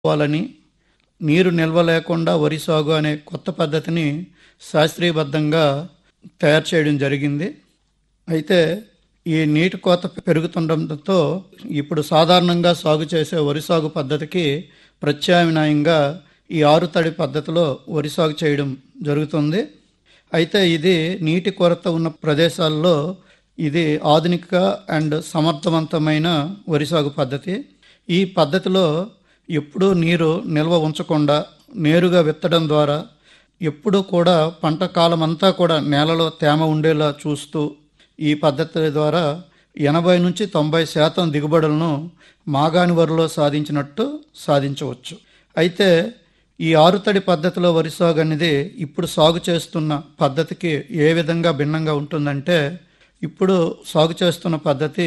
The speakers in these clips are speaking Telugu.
పోవాలని నీరు నిల్వ లేకుండా వరి సాగు అనే కొత్త పద్ధతిని శాస్త్రీయబద్ధంగా తయారు చేయడం జరిగింది అయితే ఈ నీటి కోత పెరుగుతుండటంతో ఇప్పుడు సాధారణంగా సాగు చేసే వరి సాగు పద్ధతికి ప్రత్యామ్నాయంగా ఈ ఆరుతడి పద్ధతిలో వరి సాగు చేయడం జరుగుతుంది అయితే ఇది నీటి కొరత ఉన్న ప్రదేశాల్లో ఇది ఆధునిక అండ్ సమర్థవంతమైన వరి సాగు పద్ధతి ఈ పద్ధతిలో ఎప్పుడూ నీరు నిల్వ ఉంచకుండా నేరుగా విత్తడం ద్వారా ఎప్పుడూ కూడా పంట కాలం అంతా కూడా నేలలో తేమ ఉండేలా చూస్తూ ఈ పద్ధతి ద్వారా ఎనభై నుంచి తొంభై శాతం దిగుబడులను మాగాని వరిలో సాధించినట్టు సాధించవచ్చు అయితే ఈ ఆరుతడి పద్ధతిలో వరి సాగు అనేది ఇప్పుడు సాగు చేస్తున్న పద్ధతికి ఏ విధంగా భిన్నంగా ఉంటుందంటే ఇప్పుడు సాగు చేస్తున్న పద్ధతి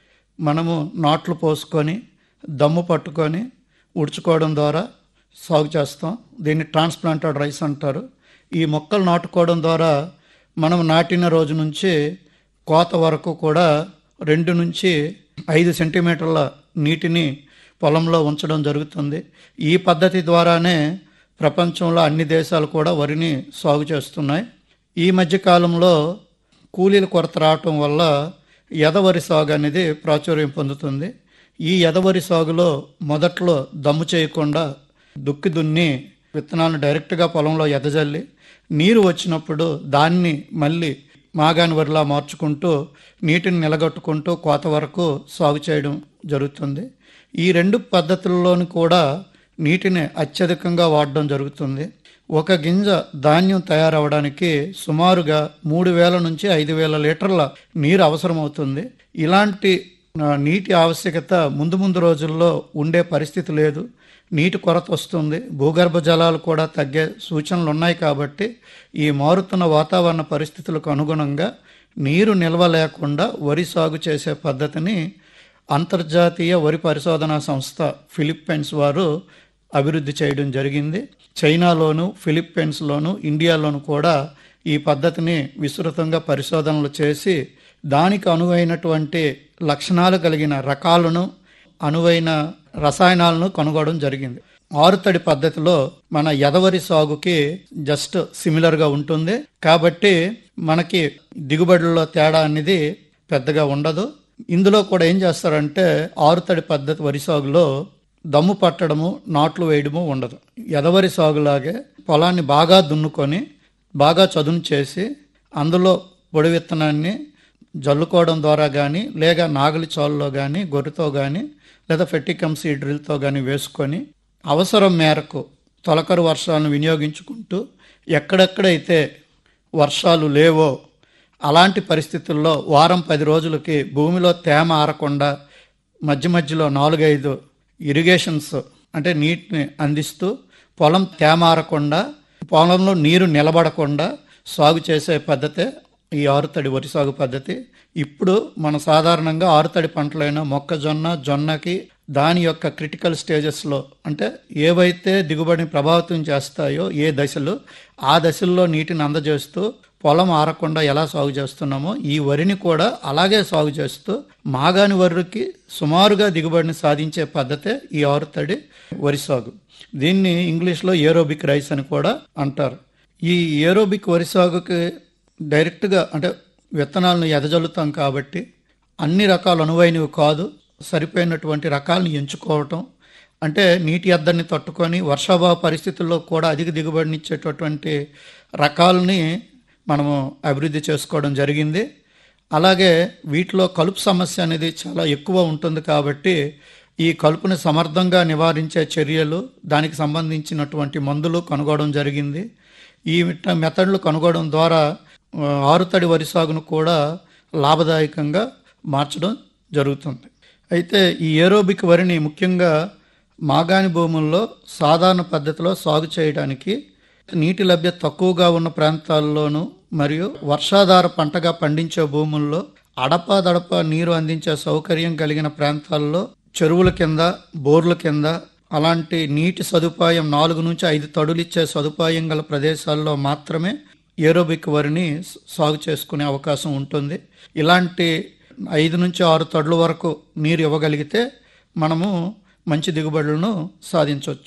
మనము నాట్లు పోసుకొని దమ్ము పట్టుకొని ఉడుచుకోవడం ద్వారా సాగు చేస్తాం దీన్ని ట్రాన్స్ప్లాంటెడ్ రైస్ అంటారు ఈ మొక్కలు నాటుకోవడం ద్వారా మనం నాటిన రోజు నుంచి కోత వరకు కూడా రెండు నుంచి ఐదు సెంటీమీటర్ల నీటిని పొలంలో ఉంచడం జరుగుతుంది ఈ పద్ధతి ద్వారానే ప్రపంచంలో అన్ని దేశాలు కూడా వరిని సాగు చేస్తున్నాయి ఈ మధ్య కాలంలో కూలీల కొరత రావటం వల్ల ఎదవరి సాగు అనేది ప్రాచుర్యం పొందుతుంది ఈ ఎదవరి సాగులో మొదట్లో దమ్ము చేయకుండా దుక్కి దున్ని విత్తనాలను డైరెక్ట్గా పొలంలో ఎదజల్లి నీరు వచ్చినప్పుడు దాన్ని మళ్ళీ మాగాని వరిలా మార్చుకుంటూ నీటిని నిలగొట్టుకుంటూ కోత వరకు సాగు చేయడం జరుగుతుంది ఈ రెండు పద్ధతుల్లోనూ కూడా నీటిని అత్యధికంగా వాడడం జరుగుతుంది ఒక గింజ ధాన్యం తయారవడానికి సుమారుగా మూడు వేల నుంచి ఐదు వేల లీటర్ల నీరు అవసరమవుతుంది ఇలాంటి ఆ, నీటి ఆవశ్యకత ముందు ముందు రోజుల్లో ఉండే పరిస్థితి లేదు నీటి కొరత వస్తుంది భూగర్భ జలాలు కూడా తగ్గే సూచనలు ఉన్నాయి కాబట్టి ఈ మారుతున్న వాతావరణ పరిస్థితులకు అనుగుణంగా నీరు నిల్వ లేకుండా వరి సాగు చేసే పద్ధతిని అంతర్జాతీయ వరి పరిశోధనా సంస్థ ఫిలిప్పైన్స్ వారు అభివృద్ధి చేయడం జరిగింది చైనాలోను ఫిలిప్పైన్స్లోను ఇండియాలోను కూడా ఈ పద్ధతిని విస్తృతంగా పరిశోధనలు చేసి దానికి అనువైనటువంటి లక్షణాలు కలిగిన రకాలను అనువైన రసాయనాలను కనుగొనడం జరిగింది ఆరుతడి పద్ధతిలో మన ఎదవరి సాగుకి జస్ట్ సిమిలర్గా ఉంటుంది కాబట్టి మనకి దిగుబడుల్లో తేడా అనేది పెద్దగా ఉండదు ఇందులో కూడా ఏం చేస్తారంటే ఆరుతడి పద్ధతి వరి సాగులో దమ్ము పట్టడము నాట్లు వేయడము ఉండదు ఎదవరి సాగులాగే పొలాన్ని బాగా దున్నుకొని బాగా చదును చేసి అందులో పొడి విత్తనాన్ని జల్లుకోవడం ద్వారా కానీ లేక నాగలి చాలులో కానీ గొర్రెతో కానీ లేదా ఫెట్టికమ్ సీడ్రిల్తో కానీ వేసుకొని అవసరం మేరకు తొలకరు వర్షాలను వినియోగించుకుంటూ ఎక్కడెక్కడైతే వర్షాలు లేవో అలాంటి పరిస్థితుల్లో వారం పది రోజులకి భూమిలో తేమ ఆరకుండా మధ్య మధ్యలో నాలుగైదు ఇరిగేషన్స్ అంటే నీటిని అందిస్తూ పొలం తేమ ఆరకుండా పొలంలో నీరు నిలబడకుండా సాగు చేసే పద్ధతే ఈ ఆరుతడి వరి సాగు పద్ధతి ఇప్పుడు మన సాధారణంగా ఆరుతడి పంటలైన మొక్కజొన్న జొన్నకి దాని యొక్క క్రిటికల్ స్టేజెస్లో అంటే ఏవైతే దిగుబడిని ప్రభావితం చేస్తాయో ఏ దశలు ఆ దశల్లో నీటిని అందజేస్తూ పొలం ఆరకుండా ఎలా సాగు చేస్తున్నామో ఈ వరిని కూడా అలాగే సాగు చేస్తూ మాగాని వరికి సుమారుగా దిగుబడిని సాధించే పద్ధతే ఈ ఆరుతడి వరి సాగు దీన్ని ఇంగ్లీష్లో ఏరోబిక్ రైస్ అని కూడా అంటారు ఈ ఏరోబిక్ వరి సాగుకి డైరెక్ట్గా అంటే విత్తనాలను ఎదజల్లుతాం కాబట్టి అన్ని రకాలు అనువైనవి కాదు సరిపోయినటువంటి రకాలను ఎంచుకోవటం అంటే నీటి ఎద్దడిని తట్టుకొని వర్షాభావ పరిస్థితుల్లో కూడా అధిక దిగుబడినిచ్చేటటువంటి రకాలని మనము అభివృద్ధి చేసుకోవడం జరిగింది అలాగే వీటిలో కలుపు సమస్య అనేది చాలా ఎక్కువ ఉంటుంది కాబట్టి ఈ కలుపుని సమర్థంగా నివారించే చర్యలు దానికి సంబంధించినటువంటి మందులు కనుగొనడం జరిగింది ఈ మిట్ట- మెథడ్లు కనుగొనడం ద్వారా ఆ, ఆరుతడి వరి సాగును కూడా లాభదాయకంగా మార్చడం జరుగుతుంది అయితే ఈ ఏరోబిక్ వరిని ముఖ్యంగా మాగాణి భూముల్లో సాధారణ పద్ధతిలో సాగు చేయడానికి నీటి లభ్యత తక్కువగా ఉన్న ప్రాంతాల్లోనూ మరియు వర్షాధార పంటగా పండించే భూముల్లో అడపాదడప నీరు అందించే సౌకర్యం కలిగిన ప్రాంతాల్లో చెరువుల కింద బోర్ల కింద అలాంటి నీటి సదుపాయం నాలుగు నుంచి ఐదు తడులు ఇచ్చే సదుపాయం గల ప్రదేశాల్లో మాత్రమే ఏరోబిక్ వరిని సాగు చేసుకునే అవకాశం ఉంటుంది ఇలాంటి ఐదు నుంచి ఆరు తడుల వరకు నీరు ఇవ్వగలిగితే మనము మంచి దిగుబడులను సాధించవచ్చు